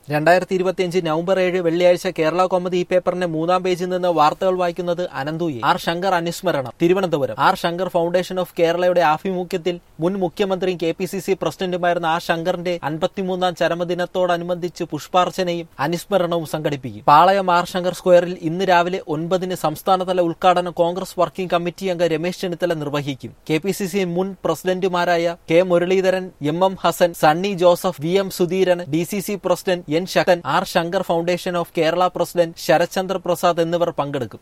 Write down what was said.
രണ്ടായിരത്തി ഇരുപത്തിയഞ്ച് നവംബർ ഏഴ് വെള്ളിയാഴ്ച കേരള കോമതി ഈ പേപ്പറിന്റെ മൂന്നാം പേജിൽ നിന്ന് വാർത്തകൾ വായിക്കുന്നത് അനന്തുയെ ആർ ശങ്കർ അനുസ്മരണം Thiruvananthapuram R Shankar foundation of കേരളയുടെ ആഭിമുഖ്യത്തിൽ മുൻ മുഖ്യമന്ത്രിയും കെ പി സി സി പ്രസിഡന്റുമായിരുന്ന ആർ ശങ്കറിന്റെ അൻപത്തിമൂന്നാം ചരമദിനത്തോടനുബന്ധിച്ച് പുഷ്പാർച്ചനയും അനുസ്മരണവും സംഘടിപ്പിക്കും പാളയം ആർ ശങ്കർ സ്ക്വയറിൽ ഇന്ന് രാവിലെ ഒൻപതിന് സംസ്ഥാനതല ഉദ്ഘാടനം കോൺഗ്രസ് വർക്കിംഗ് കമ്മിറ്റി അംഗം രമേശ് ചെന്നിത്തല നിർവഹിക്കും കെ പി സി സി മുൻ പ്രസിഡന്റുമാരായ K Muraleedharan M M Hassan Sunny Joseph V M Sudheeran D C C president N Sakthan R Shankar foundation of Kerala president Sarathchandra Prasad എന്നിവർ പങ്കെടുക്കും